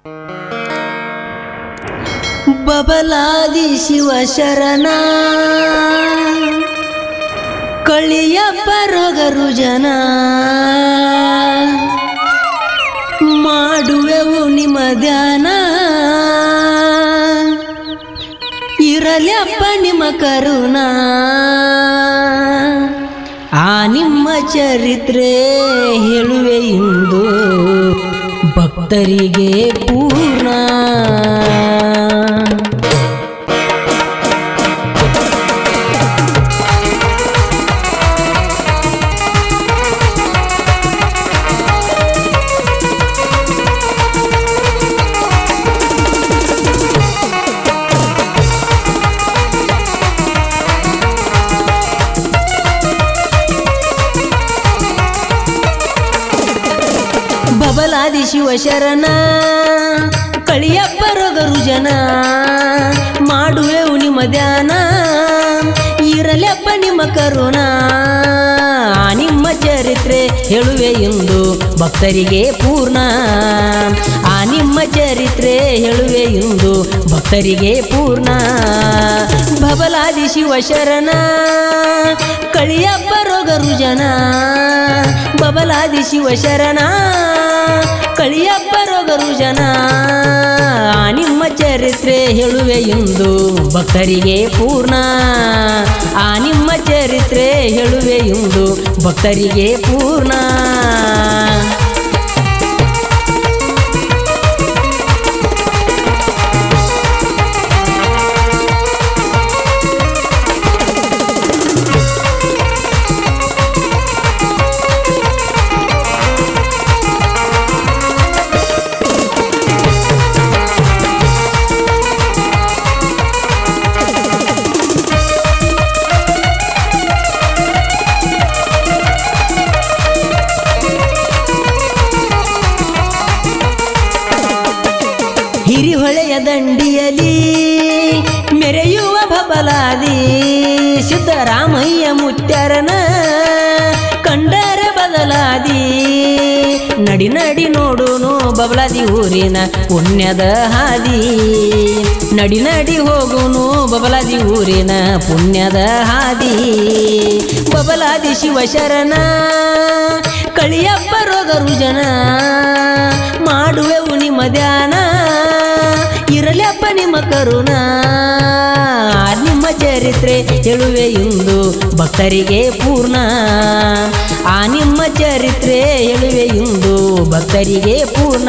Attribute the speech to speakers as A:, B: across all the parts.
A: ಬಬಲಾದಿ ಶಿವ ಶರಣ ಕಳಿಯಪ್ಪ ರೋಗರು ಜನ ಮಾಡುವೆವು ನಿಮ್ಮ ಧ್ಯಾನ ಇರಲಪ್ಪ ನಿಮ್ಮ ಕರುಣ ಆ ನಿಮ್ಮ ಚರಿತ್ರೆ ಹೇಳುವೆ ಇಂದು ಭಕ್ತರಿಗೆ ಪೂರ್ಣ ಬಬಲಾದಿ ಶಿವ ಶರಣ ಕಳಿಯಪ್ಪ ರೋಗರು ಜನ ಮಾಡುವೆವು ನಿಮ್ಮ ಧ್ಯಾನ ಇರಲಪ್ಪ ನಿಮ್ಮ ಕರುಣ ಆ ನಿಮ್ಮ ಚರಿತ್ರೆ ಹೇಳುವೆ ಎಂದು ಭಕ್ತರಿಗೆ ಪೂರ್ಣ ಆ ನಿಮ್ಮ ಚರಿತ್ರೆ ಹೇಳುವೆ ಎಂದು ಭಕ್ತರಿಗೆ ಪೂರ್ಣ ಬಬಲಾದಿ ಶಿವ ಶರಣ ಕಳಿಯಪ್ಪ ರೋಗರು ಜನ ಬಬಲಾದಿ ಶಿವ ಶರಣ ಕಳಿಯಪ್ಪ ರೋಗರು ಜನ ಆ ನಿಮ್ಮ ಚರಿತ್ರೆ ಹೇಳುವೆ ಎಂದು ಭಕ್ತರಿಗೆ ಪೂರ್ಣ ಆ ನಿಮ್ಮ ಚರಿತ್ರೆ ಹೇಳುವೆ ಎಂದು ಭಕ್ತರಿಗೆ ಪೂರ್ಣ ಹಿರಿಹೊಳೆಯ ದಂಡಿಯಲಿ ಮೆರೆಯುವ ಬಬಲಾದಿ ಸಿದ್ದರಾಮಯ್ಯ ಮುತ್ಯರನ ಕಂಡರೆ ಬದಲಾದಿ ನಡಿ ನಡಿ ನೋಡುನು ಬಬಲಾದಿ ಊರಿನ ಪುಣ್ಯದ ಹಾದಿ ನಡಿ ನಡಿ ಹೋಗುನು ಬಬಲಾದಿ ಊರಿನ ಪುಣ್ಯದ ಹಾದಿ ಬಬಲಾದಿ ಶಿವಶರಣ ಕಳಿಯಪ್ಪ ರೋಗರು ಜನ ಮಾಡುವೆವು ನಿಮ್ಮ ಧ್ಯಾನ ಇರಲಪ್ಪ ನಿಮ್ಮ ಕರುಣ ನಿಮ್ಮ ಚರಿತ್ರೆ ಹೇಳುವೆ ಎಂದು ಭಕ್ತರಿಗೆ ಪೂರ್ಣ ಆ ನಿಮ್ಮ ಚರಿತ್ರೆ ಹೇಳುವೆ ಎಂದು ಭಕ್ತರಿಗೆ ಪೂರ್ಣ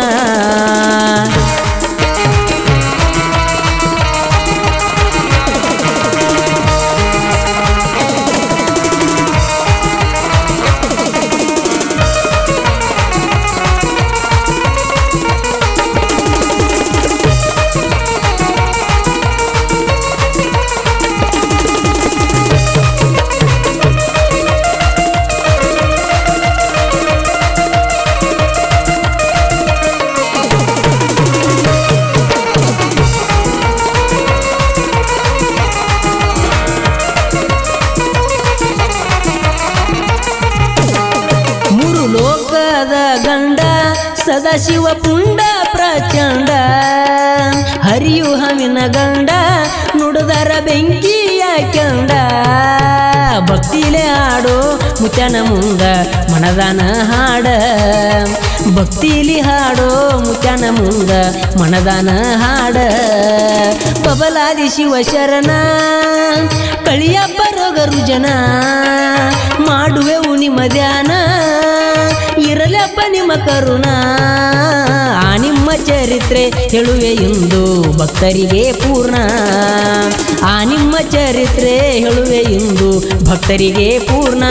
A: ಮೂರು ಲೋಕದ ಗಂಡ ಸದಾಶಿವ ಪುಂಡ ಪ್ರಚಂಡ ಹರಿಯು ಹವಿನ ಗಂಡ ನುಡಿದರ ಬೆಂಕಿಯ ಕಂಡ ಭಕ್ತಿಲೆ ಹಾಡು ಮುಚನ ಮುಂದ ಮನದಾನ ಹಾಡ ಭಕ್ತಿಲಿ ಹಾಡೋ ಮುಚನ ಮುಂದ ಮನದಾನ ಹಾಡ ಬಬಲಾದಿ ಶಿವ ಶರಣ ಕಳಿಯಪ್ಪ ರೋಗರು ಜನ ಮಾಡುವೆವು ನಿಮ್ಮ ಧ್ಯಾನ ಇರಲಪ್ಪ ನಿಮ್ಮ ಕರುಣ ಆ ನಿಮ್ಮ ಚರಿತ್ರೆ ಹೇಳುವೆ ಎಂದು ಭಕ್ತರಿಗೆ ಪೂರ್ಣ ಆ ನಿಮ್ಮ ಚರಿತ್ರೆ ಹೇಳುವೆ ಎಂದು ಭಕ್ತರಿಗೆ ಪೂರ್ಣ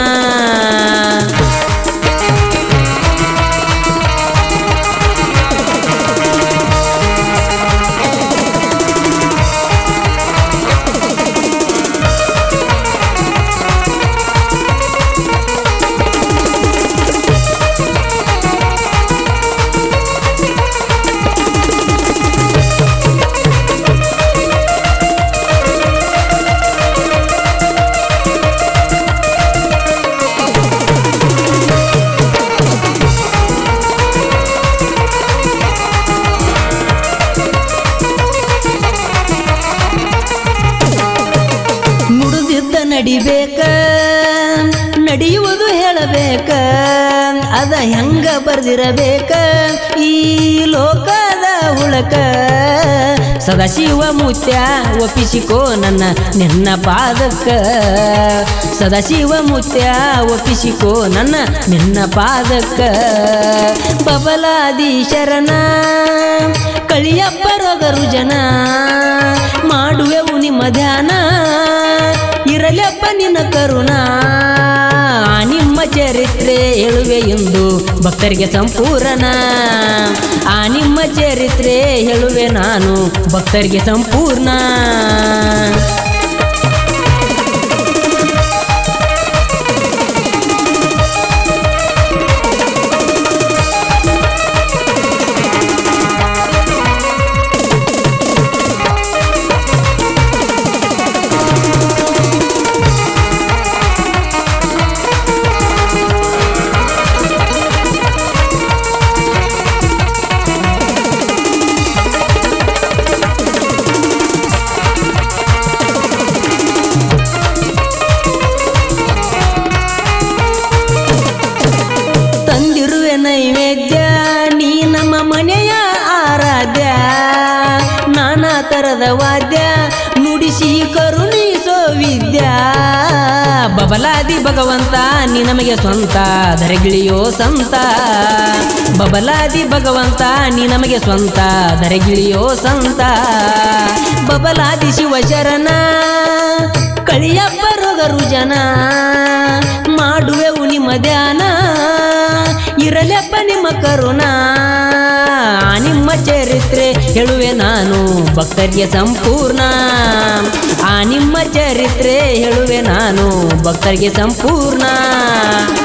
A: ನಡಿಬೇಕ ನಡೆಯುವುದು ಹೇಳಬೇಕ ಅದ ಹೆಂಗ ಬರ್ದಿರಬೇಕ ಈ ಲೋಕದ ಹುಳಕ ಸದಾಶಿವ ಮುತ್ಯ ಒಪ್ಪಿಸಿಕೋ ನನ್ನ ನಿನ್ನ ಪಾದಕ್ಕ ಸದಾಶಿವ ಮುತ್ಯ ಒಪ್ಪಿಸಿಕೋ ನನ್ನ ನಿನ್ನ ಪಾದಕ್ಕ ಬಬಲಾದಿ ಶರಣ ಕಳಿಯಪ್ಪ ರೋಗರು ಜನ ಮಾಡುವೆವು ನಿಮ್ಮ ಧ್ಯಾನ ಇರಲಪ್ಪ ನಿನ್ನ ಕರುಣ ನಿಮ್ಮ ಚರಿತ್ರೆ ಹೇಳುವೆ ಎಂದು ಭಕ್ತರಿಗೆ ಸಂಪೂರ್ಣ ಆ ನಿಮ್ಮ ಚರಿತ್ರೆ ಹೇಳುವೆ ನಾನು ಭಕ್ತರಿಗೆ ಸಂಪೂರ್ಣ ತಂದಿರುವೆ ನೈವೇದ್ಯ ನೀ ನಮ್ಮ ಮನೆಯ ಆರಾಧ್ಯ ನಾನಾ ತರದ ವಾದ್ಯ ನುಡಿಸಿ ಕರುಣಿಸೋ ವಿದ್ಯಾ ಬಬಲಾದಿ ಭಗವಂತ ನೀ ನಮಗೆ ಸ್ವಂತ ಧರೆಗಿಳಿಯೋ ಸಂತ ಬಬಲಾದಿ ಭಗವಂತ ನೀ ನಮಗೆ ಸ್ವಂತ ಧರೆಗಿಳಿಯೋ ಸಂತ ಬಬಲಾದಿ ಶಿವಶರಣ ಕಳಿಯಪ್ಪ ರೋಗರು ಜನ ಮಾಡುವೆವು ನಿಮ್ಮ ಧ್ಯಾನ ಇರಲಪ್ಪ ನಿಮ್ಮ ಕರುಣ ನಿಮ್ಮ ಚರಿತ್ರೆ ಹೇಳುವೆ ನಾನು ಭಕ್ತರಿಗೆ ಸಂಪೂರ್ಣ ಆ ನಿಮ್ಮ ಚರಿತ್ರೆ ಹೇಳುವೆ ನಾನು ಭಕ್ತರಿಗೆ ಸಂಪೂರ್ಣ